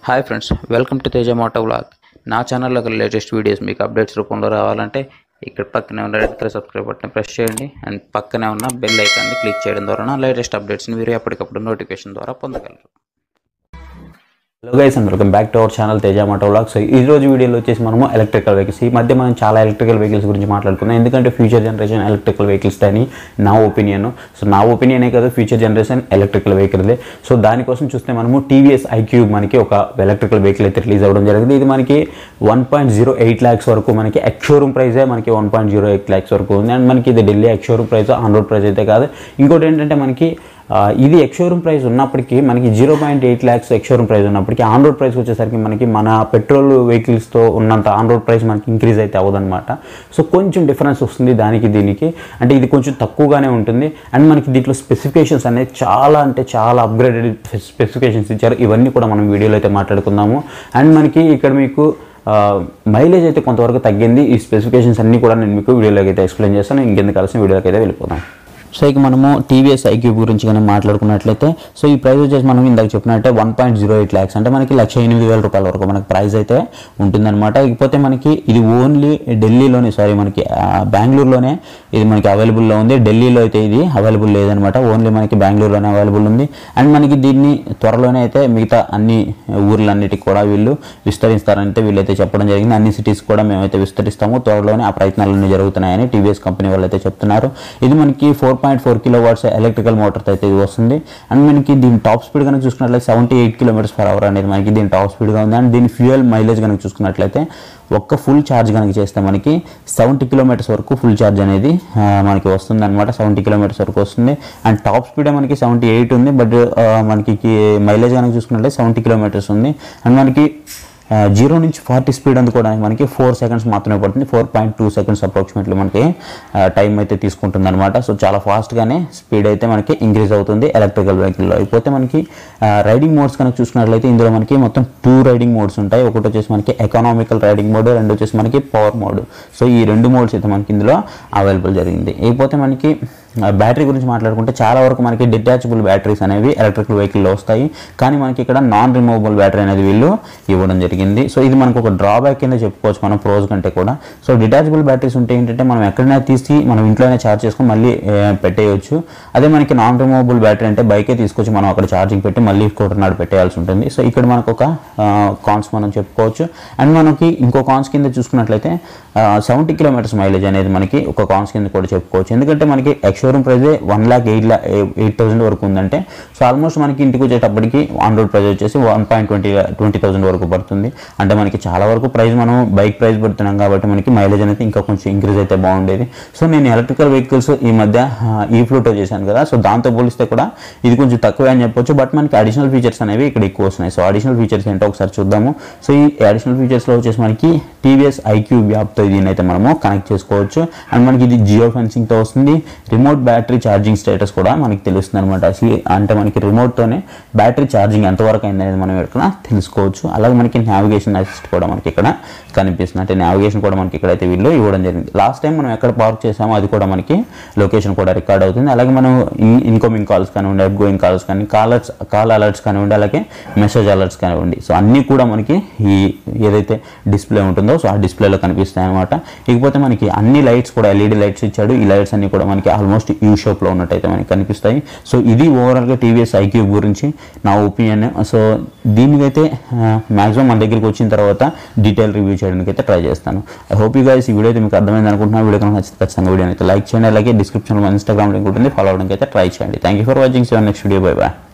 hi friends welcome to Teja moto vlog నా ఛానల్లో latest videos మీకు అప్డేట్స్ రూపంలో రావాలంటే ఇక్కడ పక్కనే ఉన్న red colour subscribe button press చేయండి అండ్ పక్కనే ఉన్న బెల్ ఐకాన్ని క్లిక్ చేయడం ద్వారా నా లేటెస్ట్ అప్డేట్స్ని మీరు ఎప్పటికప్పుడు నోటిఫికేషన్ ద్వారా పొందగలరు hello guys and welcome back to our channel Teja moto vlog so ఈ రోజు వీడియోలో వచ్చేసి మనము ఎలక్ట్రికల్ వెహికల్స్ ఈ మధ్య మనం చాలా ఎలక్ట్రికల్ వెహికల్స్ గురించి మాట్లాడుకున్నాం ఎందుకంటే ఫ్యూచర్ జనరేషన్ ఎలక్ట్రికల్ వెహికల్స్ అని నా ఒపీనియన్ సో నా ఒపీనియనే కాదు ఫ్యూచర్ జనరేషన్ ఎలక్ట్రికల్ వెహికల్దే సో దానికోసం చూస్తే మనము టీవీఎస్ ఐక్యూబ్ మనకి ఒక ఎలక్ట్రికల్ వెహికల్ అయితే రిలీజ్ అవ్వడం జరిగింది ఇది మనకి one point zero eight lakhs వరకు మనకి ఎక్షోరూమ్ ప్రైజే మనకి one point zero eight lakhs వరకు ఉంది అండ్ మనకి ఇది Delhi ex showroom price on road price అయితే కాదు ఇంకోటి ఏంటంటే మనకి ఆ, ఇది ఎక్షోరూమ్ ప్రైస్ ఉన్నప్పటికీ మనకి zero point eight lakhs ex showroom price ఉన్నప్పటికీ ఆన్ రోడ్ ప్రైస్ వచ్చేసరికి మనకి మన పెట్రోల్ వెహికల్స్తో ఉన్నంత ఆన్ రోడ్ ప్రైస్ మనకి ఇంక్రీజ్ అయితే అవ్వదన్నమాట సో కొంచెం డిఫరెన్స్ వస్తుంది దానికి దీనికి అంటే ఇది కొంచెం తక్కువగానే ఉంటుంది అండ్ మనకి దీంట్లో స్పెసిఫికేషన్స్ అనేది చాలా అంటే చాలా అప్గ్రేడెడ్ స్పెసిఫికేషన్స్ ఇచ్చారు ఇవన్నీ కూడా మనం వీడియోలో అయితే మాట్లాడుకుందాము అండ్ మనకి ఇక్కడ మీకు మైలేజ్ అయితే కొంతవరకు తగ్గింది ఈ స్పెసిఫికేషన్స్ అన్నీ కూడా నేను మీకు వీడియోలోకి అయితే ఎక్స్ప్లెయిన్ చేస్తాను ఇంకెందుకు కలిసి వీడియోలోకి అయితే వెళ్ళిపోదాం సో ఇక మనము టీవీఎస్ ఐక్యూబ్ గురించి కానీ మాట్లాడుకున్నట్లయితే సో ఈ ప్రైస్ వచ్చేసి మనం ఇందాక చెప్పినట్టే one point zero eight lakhs అంటే మనకి లక్ష ఎనిమిది వేల రూపాయల వరకు మనకి ప్రైస్ అయితే ఉంటుందన్నమాట ఇకపోతే మనకి ఇది ఓన్లీ ఢిల్లీలోనే సారీ మనకి ఆ, బెంగళూరులోనే ఇది మనకి అవైలబుల్లో ఉంది ఢిల్లీలో అయితే ఇది అవైలబుల్ లేదనమాట ఓన్లీ మనకి బెంగళూరులోనే అవైలబుల్ ఉంది అండ్ మనకి దీన్ని త్వరలోనే అయితే మిగతా అన్ని ఊర్లన్నిటికి కూడా వీళ్ళు విస్తరిస్తారంటే వీళ్ళైతే చెప్పడం జరిగింది అన్ని సిటీస్ కూడా మేమైతే విస్తరిస్తాము త్వరలోనే ఆ ప్రయత్నాలన్నీ జరుగుతున్నాయని టీవీఎస్ కంపెనీ వాళ్ళు అయితే చెప్తున్నారు ఇది మనకి four point four kilowatts electrical మోటార్తో అయితే ఇది వస్తుంది అండ్ మనకి దీని టాప్ స్పీడ్ కనుక చూసుకున్నట్లయితే seventy eight kilometres per hour అనేది మనకి దీని టాప్ స్పీడ్గా ఉంది అండ్ దీని ఫ్యూయల్ మైలేజ్ కనుక చూసుకున్నట్లయితే ఒక్క ఫుల్ ఛార్జ్ కనుక చేస్తే మనకి సెవెంటీ కిలోమీటర్స్ వరకు ఫుల్ ఛార్జ్ అనేది ఆ, మనకి వస్తుంది అనమాట సెవెంటీ కిలోమీటర్స్ వరకు వస్తుంది అండ్ టాప్ స్పీడ్ మనకి సెవెంటీ ఎయిట్ ఉంది బట్ మనకి మైలేజ్ కనుక చూసుకున్నట్లయితే సెవెంటీ కిలోమీటర్స్ ఉంది అండ్ మనకి జీరో నుంచి ఫార్టీ స్పీడ్ అందుకోవడానికి మనకి ఫోర్ సెకండ్స్ మాత్రమే పడుతుంది four point two seconds approximately మనకి టైం అయితే తీసుకుంటుంది అనమాట సో చాలా ఫాస్ట్గానే స్పీడ్ అయితే మనకి ఇంక్రీజ్ అవుతుంది ఎలక్ట్రికల్ వెహికల్లో అయిపోతే మనకి రైడింగ్ మోడ్స్ కనుక చూసుకున్నట్లయితే ఇందులో మనకి మొత్తం టూ రైడింగ్ మోడ్స్ ఉంటాయి ఒకటి వచ్చేసి మనకి ఎకనామికల్ రైడింగ్ మోడ్ రెండు వచ్చేసి మనకి పవర్ మోడ్ సో ఈ రెండు మోడ్స్ అయితే మనకి ఇందులో అవైలబుల్ జరిగింది అయిపోతే మనకి బ్యాటరీ గురించి మాట్లాడుకుంటే చాలా వరకు మనకి డిటాచబుల్ బ్యాటరీస్ అనేవి ఎలక్ట్రికల్ వెహికల్లో వస్తాయి కానీ మనకి ఇక్కడ నాన్ రిమూవబుల్ బ్యాటరీ అనేది వీళ్ళు ఇవ్వడం జరిగింది సో ఇది మనకు ఒక డ్రాబ్యాక్ కింద చెప్పుకోవచ్చు మనం ప్రోజ్ కంటే కూడా సో డిటాచబుల్ బ్యాటరీస్ ఉంటే ఏంటంటే మనం ఎక్కడైనా తీసి మనం ఇంట్లోనే ఛార్జ్ చేసుకొని మళ్ళీ ఏ, పెట్టేయొచ్చు అదే మనకి నాన్ రిమూవబుల్ బ్యాటరీ అంటే బైకే తీసుకొచ్చి మనం అక్కడ ఛార్జింగ్ పెట్టి మళ్ళీ స్కూటర్ నాడు పెట్టేయాల్సి ఉంటుంది సో ఇక్కడ మనకు ఒక కాన్స్ మనం చెప్పుకోవచ్చు అండ్ మనకి ఇంకో కాన్స్ కింద చూసుకున్నట్లయితే సెవెంటీ కిలోమీటర్స్ మైలేజ్ అనేది మనకి ఒక కాన్స్ కింద కూడా చెప్పుకోవచ్చు ఎందుకంటే మనకి ex showroom price one lakh eight lakh eight thousand వరకు ఉందంటే సో ఆల్మోస్ట్ మనకి ఇంటికి వచ్చేటప్పటికి ఆన్ రోడ్ ప్రైస్ వచ్చేసి one point twenty twenty thousand వరకు పడుతుంది అంటే మనకి చాలా వరకు ప్రైస్ మనం బైక్ ప్రైస్ పెడుతున్నాం కాబట్టి మనకి మైలేజ్ అనేది ఇంకా కొంచెం ఇంక్రీజ్ అయితే బాగుండేది సో నేను ఎలక్ట్రికల్ వెహికల్స్ ఈ మధ్య ఈ ఫ్లూటో చేశాను కదా సో దాంతో పోలిస్తే కూడా ఇది కొంచెం తక్కువే అని చెప్పొచ్చు బట్ మనకి అడిషనల్ ఫీచర్స్ అనేవి ఇక్కడ ఎక్కువ వస్తున్నాయి సో అడిషనల్ ఫీచర్స్ ఏంటో ఒకసారి చూద్దాము సో ఈ అడిషనల్ ఫీచర్స్లో వచ్చేసి మనకి టీవీఎస్ ఐక్యూ యాప్తో దీన్ని అయితే మనము కనెక్ట్ చేసుకోవచ్చు అండ్ మనకి ఇది జియో ఫెన్సింగ్తో వస్తుంది రిమోట్ బ్యాటరీ ఛార్జింగ్ స్టేటస్ కూడా మనకి తెలుస్తుంది అనమాట అంటే మనకి రిమోట్తోనే బ్యాటరీ ఛార్జింగ్ ఎంతవరకు అయింది అనేది మనం ఇక్కడ తెలుసుకోవచ్చు అలాగే మనకి నావిగేషన్ అసిస్ట్ కూడా మనకి ఇక్కడ కనిపిస్తుంది అంటే నావిగేషన్ కూడా మనకి ఇక్కడైతే వీళ్ళు ఇవ్వడం జరిగింది లాస్ట్ టైం మనం ఎక్కడ పార్క్ చేసామో అది కూడా మనకి లొకేషన్ కూడా రికార్డ్ అవుతుంది అలాగే మనం ఇన్ ఇన్కమింగ్ కాల్స్ కానివ్వండి అవుట్ గోయింగ్ కాల్స్ కానీ కాలర్స్ కాల్ అలర్ట్స్ కానివ్వండి అలాగే మెసేజ్ అలర్ట్స్ కానివ్వండి సో అన్నీ కూడా మనకి ఈ ఏదైతే డిస్ప్లే ఉంటుందో సో ఆ డిస్ప్లేలో కనిపిస్తాయి అనమాట ఇకపోతే మనకి అన్ని లైట్స్ కూడా ఎల్ఈడి లైట్స్ ఇచ్చాడు ఈ లైట్స్ అన్ని కూడా మనకి ఆల్మోస్ట్ యూ షేప్లో ఉన్నట్టయితే మనకి కనిపిస్తాయి సో ఇది ఓవరాల్గా టీవీఎస్ ఐక్యూ గురించి నా ఒపీనియన్ సో దీనికైతే మాక్సిమం మన దగ్గరికి వచ్చిన తర్వాత డీటెయిల్ రివ్యూ చేయడానికి అయితే ట్రై చేస్తాను ఐ హోప్ యూ గైస్ ఈ వీడియో అయితే మీకు అర్థమైంది అనుకుంటున్నాను వీడియో కనుక నచ్చితే ఖచ్చితంగా వీడియో అయితే లైక్ చేయండి అలాగే డిస్క్రిప్షన్లో ఇన్స్టాగ్రామ్ లింక్ ఉంటుంది ఫాలో అవడానికి అయితే ట్రై చేయండి thank you for watching next video bye bye